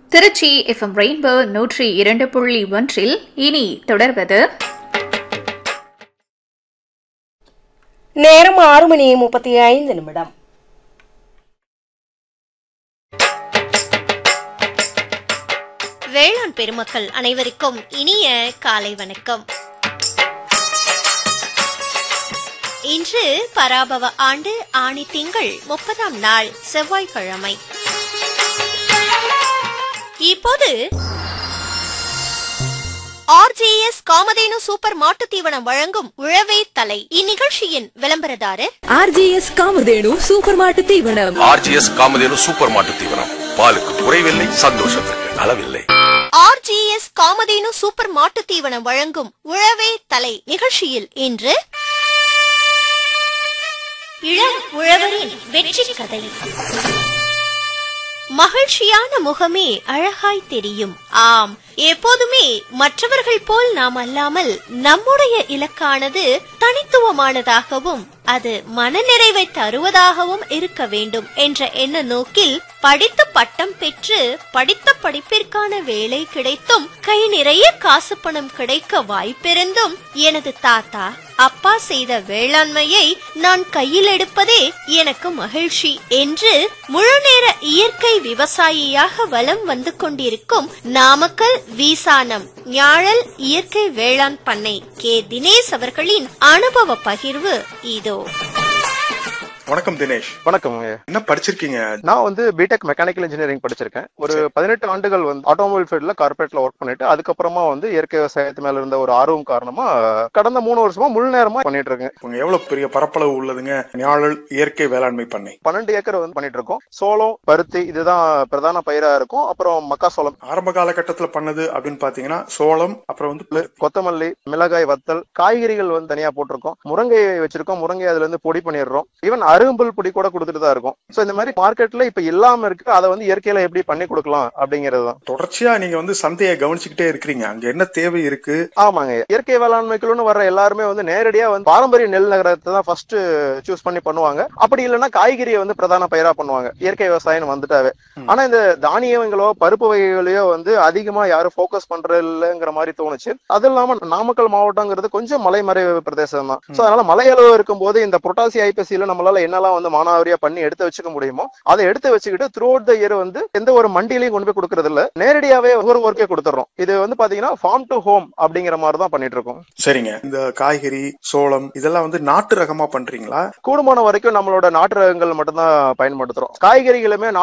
Trichy FM rainbow நூற்றி இரண்டு புள்ளி ஒன்றில் இனி தொடர்வது நேரம் ஆறு மணி முப்பத்தி ஐந்து நிமிடம் வேளாண் பெருமக்கள் அனைவருக்கும் இனிய காலை வணக்கம் இன்று பராபவ ஆண்டு ஆணி திங்கள் முப்பதாம் நாள் செவ்வாய்க்கிழமை இப்போது ஆர்ஜேஎஸ் காமதேனு சூப்பர் மாட்டுத் தீவனம் வழங்கும் உழவே தலை இந்நிகழ்ச்சியின் விளம்பரதாரர் ஆர்ஜிஎஸ் காமதேனு சூப்பர் மாட்டு தீவனம் ஆர்ஜிஎஸ் காமதேனு சூப்பர் மாட்டு தீவனம் பாலுக்கு குறைவில்லை சந்தோஷத்திற்கு அளவில்லை ஆர்ஜிஎஸ் காமதேனு சூப்பர் மாட்டுத் தீவனம் வழங்கும் உழவே தலை நிகழ்ச்சியில் இன்று இளம் உழவரின் வெற்றி கதை மகிழ்ச்சியான முகமே அழகாய் தெரியும் ஆம் எப்போதுமே மற்றவர்கள் போல் நாம் அல்லாமல் நம்முடைய இலக்கானது தனித்துவமானதாகவும் அது மனநிறைவை தருவதாகவும் இருக்க வேண்டும் என்ற எண்ண நோக்கில் படித்து பட்டம் பெற்று படித்த படிப்பிற்கான வேலை கிடைத்தும் கை நிறைய காசு பணம் கிடைக்க வாய்ப்பிருந்தும் எனது தாத்தா அப்பா செய்த வேளாண்மையை நான் கையில் எடுப்பதே எனக்கு மகிழ்ச்சி என்று முழுநேர இயற்கை விவசாயியாக வலம் வந்து கொண்டிருக்கும் நாமக்கல் வீசானம் ஞாழல் இயற்கை வேளாண் பண்ணை கே தினேஷ் அவர்களின் அனுபவ பகிர்வு இதோ வணக்கம் தினேஷ் வணக்கம் என்ன படிச்சிருக்கீங்க நான் வந்து பிடெக் மெக்கானிக்கல் இன்ஜினியரிங் படிச்சிருக்கேன் ஒரு பதினெட்டு ஆண்டுகள் வந்து ஆட்டோமொபைல் ஃபீல்ட்ல கார்பரேட்ல ஒர்க் பண்ணிட்டு அதுக்கப்புறமா வந்து இயற்கை விவசாயத்து மேல இருந்த ஒரு ஆர்வம் காரணமா கடந்த மூணு வருஷமா முழு நேரமா பண்ணிட்டு இருக்கேன் உங்க எவ்வளவு பெரிய பரப்பளவு உள்ளதுங்க ஞாழல் இயற்கை வேளாண்மை பண்ணை பன்னெண்டு ஏக்கர் வந்து பண்ணிட்டு இருக்கோம் சோளம் பருத்தி இதுதான் பிரதான பயிரா இருக்கும் அப்புறம் மக்காசோளம் ஆரம்ப காலகட்டத்துல பண்ணது அப்படின்னு பாத்தீங்கன்னா சோளம் அப்புறம் வந்து பருத்தி. கொத்தமல்லி மிளகாய் வத்தல் காய்கறிகள் வந்து தனியா போட்டிருக்கோம் முருங்கை வச்சிருக்கோம் முருங்கை அதுல இருந்து பொடி பண்ணிடுறோம் ஈவன் அரும்புல் பொடி கூட கொடுத்துட்டு தான் இருக்கும் சோ இந்த மாதிரி மார்க்கெட்ல இப்ப இல்லாம இருக்கு அதை வந்து இயற்கையில எப்படி பண்ணி கொடுக்கலாம் அப்படிங்கிறது தான் தொடர்ச்சியா நீங்க வந்து சந்தையை கவனிச்சுக்கிட்டே இருக்கிறீங்க அங்க என்ன தேவை இருக்கு ஆமாங்க இயற்கை வேளாண்மைக்குள்னு வர்ற எல்லாருமே வந்து நேரடியா வந்து பாரம்பரிய நெல் நகரத்தை தான் ஃபர்ஸ்ட் சூஸ் பண்ணி பண்ணுவாங்க அப்படி இல்லைன்னா காய்கறியை வந்து பிரதான பயிரா பண்ணுவாங்க இயற்கை விவசாயம் வந்துட்டாவே ஆனா இந்த தானியங்களோ பருப்பு வகைகளையோ வந்து அதிகமா யாரும் ஃபோக்கஸ் பண்றது இல்லைங்கிற மாதிரி தோணுச்சு அது இல்லாம நாமக்கல் மாவட்டங்கிறது கொஞ்சம் மலைமறைவு பிரதேசம் தான் சோ அதனால மலையளவு இருக்கும்போது இந்த புரட்டாசி ஐப்பசியில நம்மளால என்னெல்லாம் வந்து மானாவாரியா பண்ணி எடுத்து வச்சுக்க முடியுமோ அதை எடுத்து வச்சுக்கிட்டு த்ரூ அவுட் த இயர் வந்து எந்த ஒரு மண்டியிலையும் கொண்டு போய் கொடுக்கறது இல்ல நேரடியாவே ஒரு ஒர்க்கே கொடுத்துறோம் இது வந்து பாத்தீங்கன்னா ஃபார்ம் டு ஹோம் அப்படிங்கிற மாதிரி தான் பண்ணிட்டு இருக்கோம் சரிங்க இந்த காய்கறி சோளம் இதெல்லாம் வந்து நாட்டு ரகமா பண்றீங்களா கூடுமான வரைக்கும் நம்மளோட நாட்டு ரகங்கள் மட்டும்தான் பயன்படுத்துறோம் காய்கறிகளுமே